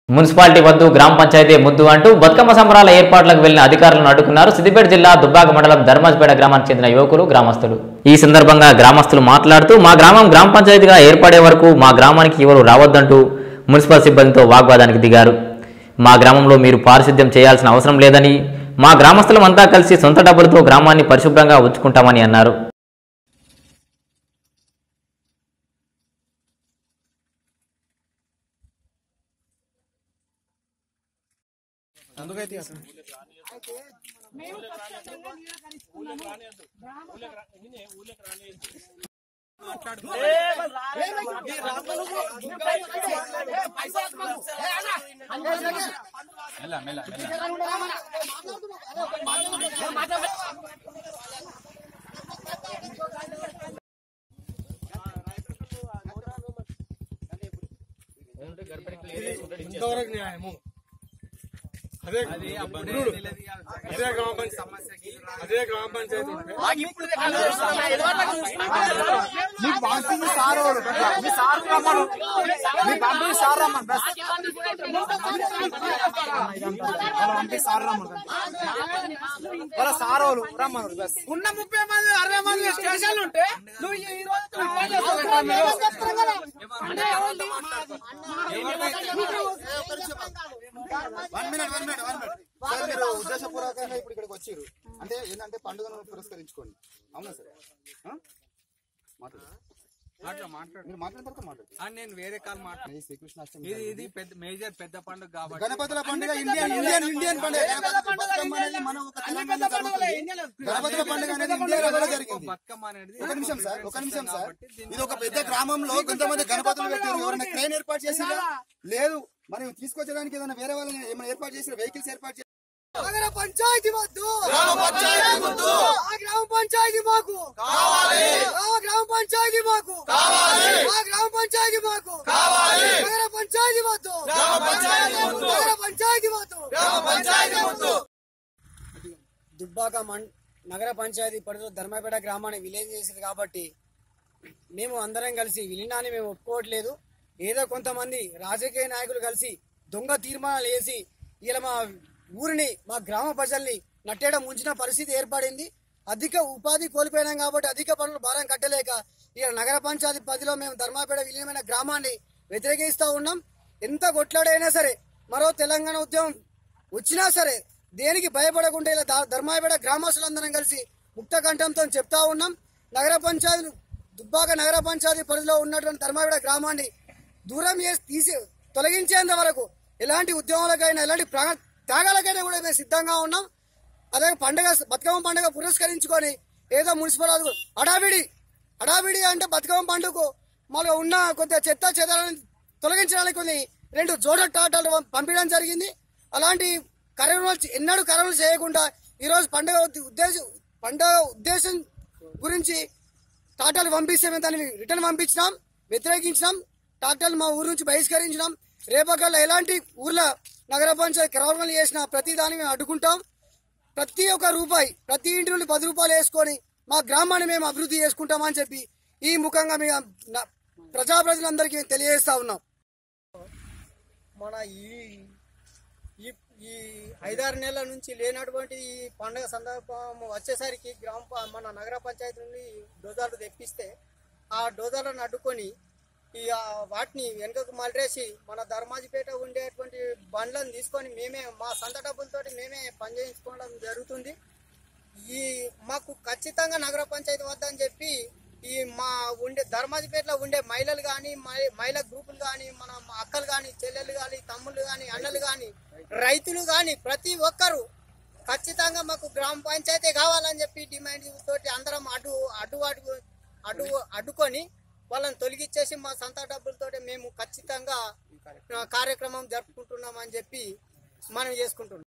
Municipality వద్దు గ్రామ పంచాయతీ ముద్దు అంటూ బతుకమ్మ సంబరాల ఏర్పాట్లకు వెళ్లిన అధికారులను అడ్డుకున్నారు సిద్దిపేట జిల్లా దుబ్బాక మండలం ధర్మాజ్పేట గ్రామానికి చెందిన యువకులు గ్రామస్తులు ఈ సందర్భంగా గ్రామస్తులు మాట్లాడుతూ మా గ్రామం గ్రామ పంచాయతీగా ఏర్పడే వరకు మా గ్రామానికి ఎవరు రావద్దంటూ మున్సిపల్ సిబ్బందితో వాగ్వాదానికి దిగారు మా గ్రామంలో మీరు పారిశుద్ధ్యం చేయాల్సిన అవసరం లేదని మా గ్రామస్తులమంతా కలిసి సొంత డబ్బులతో గ్రామాన్ని పరిశుభ్రంగా ఉంచుకుంటామని అన్నారు ఇంతవరకు న్యాయము అదే గురుడు. అదే గ్రామ పంచాయతీ అదే గ్రామ పంచాయతీ ఉంటే మీకు పంపింది సార్ వాళ్ళు మీ సార్ రమ్మను మీకు పంపింది సార్ రమ్మను బస్ వాళ్ళ పంపి సార్ రమ్మను వాళ్ళ సార్ వాళ్ళు రమ్మను బస్ ఉన్న ముప్పై మంది అరవై మంది స్టేషన్లు ఉంటే నువ్వు ఈ రోజు నువ్వు ఇట్లా చేస్తావు. One minute one minute one minute sir మీరు ఉద్దేశపూర్వకంగా ఇప్పుడు ఇక్కడికి వచ్చారు అంటే ఏంటంటే పండుగను పురస్కరించుకోండి అవునా సార్ ఆ? మాట్లాడు మీరు మాట్లాడిన తర్వాత మాట్లాడు ఆ, నేను వేరే కాల్ మాట్లాడు ఇది శ్రీకృష్ణాష్టమి ఇది ఇది పెద్ద మేజర్ పెద్ద పండుగ కాబట్టి గణపతుల పండుగ ఇండియన్ ఇండియన్ ఇండియన్ పండుగ గణపతుల బతుకమ్మ అనేది మన ఒక తెలంగాణ జరుగుతుంది. గణపతుల పండుగ అనేది ఇండియాలో కూడా జరిగింది బతుకమ్మ అనేది ఒక నిమిషం సార్ ఒక నిమిషం సార్ ఇది ఒక పెద్ద గ్రామంలో కొంతమంది గణపతులు పెట్టారు ఎవరైనా క్రెయిన్ ఏర్పాటు చేసిందా లేదు మరి తీసుకొచ్చడానికి ఏదైనా వేరే వాళ్ళని ఏమైనా ఏర్పాటు చేసిన వెహికల్స్ ఏర్పాటు చేసి నగర పంచాయతీ వద్దు గ్రామ పంచాయతీ వద్దు. ఆ గ్రామ పంచాయతీ మాకు కావాలి ఆ గ్రామ పంచాయతీ మాకు కావాలి ఆ గ్రామ పంచాయతీ మాకు కావాలి నగర పంచాయతీ వద్దు గ్రామ పంచాయతీ వద్దు నగర పంచాయతీ వద్దు గ్రామ పంచాయతీ వద్దు దుబ్బాక మం నగర పంచాయతీ పరిధిలో ధర్మపేట గ్రామాన్ని విలీనం చేసింది కాబట్టి మేము అందరం కలిసి విలీనాన్ని మేము ఒప్పుకోవట్లేదు ఏదో కొంతమంది రాజకీయ నాయకులు కలిసి దొంగ తీర్మానాలు వేసి ఇలా మా ఊరిని మా గ్రామ ప్రజల్ని నట్టేయడం ఉంచిన పరిస్థితి ఏర్పడింది అధిక ఉపాధి కోల్పోయినాం కాబట్టి అధిక పనులు భారం కట్టలేక ఇక నగర పంచాయతీ పరిధిలో మేము ధర్మాపేట విలీనమైన గ్రామాన్ని వ్యతిరేకిస్తూ ఉన్నాం ఎంత కొట్లాడైనా సరే మరో తెలంగాణ ఉద్యమం వచ్చినా సరే దేనికి భయపడకుండా ఇలా ధ- ధర్మాయపేట గ్రామస్తులందరం కలిసి ముక్త కంఠంతో చెప్తా ఉన్నాం నగర పంచాయతీ దుబ్బాక నగర పంచాయతీ పరిధిలో ఉన్నటువంటి ధర్మాయపేట గ్రామాన్ని దూరం చేసి తీసి తొలగించేంత వరకు ఎలాంటి ఉద్యమాలకైనా ఎలాంటి ప్రాణ త్యాగాలకైనా కూడా మేము సిద్ధంగా ఉన్నాం అదే పండుగ బతుకమ్మ పండుగ పురస్కరించుకొని ఏదో మున్సిపల్ అధికారులు అడావిడి అడావిడి అంటే బతుకమ్మ పండుగకు మళ్ళీ ఉన్న కొంత చెత్త చెదాలను తొలగించడానికి కొన్ని రెండు జోడ టాటాలు పంపించడం జరిగింది అలాంటి కార్యక్రమాలు ఎన్నడూ కార్యక్రమాలు చేయకుండా ఈరోజు పండుగ ఉద్ద- ఉద్దేశం పండుగ ఉద్దేశం గురించి టాటాలు పంపిస్తే మేము దాన్ని రిటర్న్ పంపించినాం వ్యతిరేకించినాం టాటాలు మా ఊరు నుంచి బహిష్కరించినాం రేపకల్లా ఎలాంటి ఊర్లో నగర పంచాయతీ క్రమణలు చేసినా ప్రతి దాన్ని మేము అడ్డుకుంటాం ప్రతి ఒక్క రూపాయి ప్రతి ఇంటి నుండి పది రూపాయలు వేసుకొని మా గ్రామాన్ని మేము అభివృద్ధి చేసుకుంటామని చెప్పి ఈ ముఖంగా మేము న- ప్రజాప్రతినిధులందరికీ మేము తెలియజేస్తా ఉన్నాం మన ఈ ఈ ఈ ఐదారు నెలల నుంచి లేనటువంటి ఈ పండుగ సందర్భం వచ్చేసరికి గ్రామ ప- మన నగర పంచాయతీ నుండి డోజాలు తెప్పిస్తే ఆ డోజాలను అడ్డుకొని ఈ ఆ వాటిని వెనుకకు మలరేసి మన ధర్మాజిపేట ఉండేటువంటి బండ్లను తీసుకొని మేమే మా సొంత డబ్బులతోటి మేమే పని చేయించుకోవడం జరుగుతుంది ఈ మాకు ఖచ్చితంగా నగర పంచాయతీ వద్దని చెప్పి ఈ మా ఉండే ధర్మాజిపేటలో ఉండే మహిళలు కానీ మహిళా గ్రూపులు కానీ మన అక్కలు కానీ చెల్లెలు కానీ తమ్ముళ్ళు కానీ అన్నలు కానీ రైతులు కానీ ప్రతి ఒక్కరు ఖచ్చితంగా మాకు గ్రామ పంచాయతీ కావాలని చెప్పి డిమాండ్ తోటి అందరం అడ్డు అడ్డు అడ్డు అడ్డు అడ్డుకొని వాళ్ళని తొలగిచ్చేసి మా సొంత డబ్బులతోటి మేము ఖచ్చితంగా ఆ, కార్యక్రమం జరుపుకుంటున్నామని చెప్పి మనం చేసుకుంటున్నాం